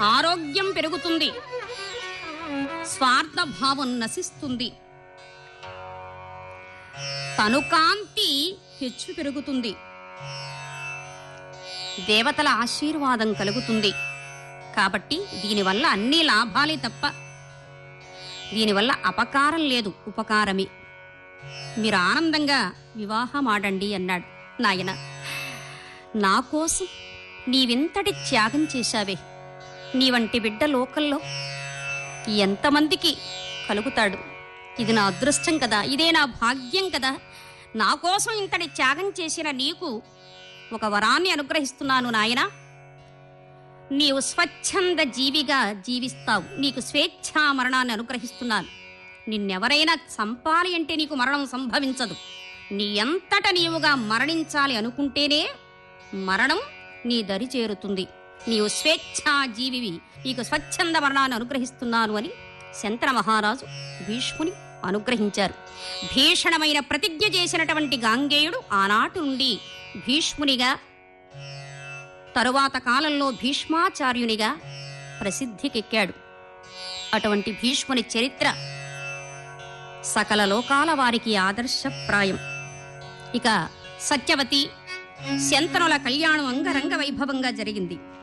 ఆరోగ్యం పెరుగుతుంది స్వార్థ భావం నశిస్తుంది తనుకాంతి హెచ్చు పెరుగుతుంది దేవతల ఆశీర్వాదం కలుగుతుంది కాబట్టి దీనివల్ల అన్ని లాభాలే తప్ప దీనివల్ల అపకారం లేదు ఉపకారమే మీరు ఆనందంగా వివాహం ఆడండి అన్నాడు నాయన నా కోసం నీవింతటి త్యాగం చేశావే నీ వంటి బిడ్డ లోకల్లో ఎంతమందికి కలుగుతాడు ఇది నా అదృష్టం కదా ఇదే నా భాగ్యం కదా నా కోసం ఇంతటి త్యాగం చేసిన నీకు ఒక వరాన్ని అనుగ్రహిస్తున్నాను నాయనా నీవు స్వచ్ఛంద జీవిగా జీవిస్తావు నీకు స్వేచ్ఛా మరణాన్ని అనుగ్రహిస్తున్నాను నిన్నెవరైనా చంపాలి అంటే నీకు మరణం సంభవించదు నీ ఎంతట నీవుగా మరణించాలి అనుకుంటేనే మరణం నీ దరి చేరుతుంది నీవు స్వేచ్ఛా జీవివి నీకు స్వచ్ఛంద మరణాన్ని అనుగ్రహిస్తున్నాను అని శంతన మహారాజు భీష్ముని అనుగ్రహించారు భీషణమైన ప్రతిజ్ఞ చేసినటువంటి గాంగేయుడు ఆనాటి నుండి భీష్మునిగా తరువాత కాలంలో భీష్మాచార్యునిగా ప్రసిద్ధికెక్కాడు అటువంటి భీష్ముని చరిత్ర సకల లోకాల వారికి ఆదర్శప్రాయం ఇక సత్యవతి శంతనుల కళ్యాణం అంగరంగ వైభవంగా జరిగింది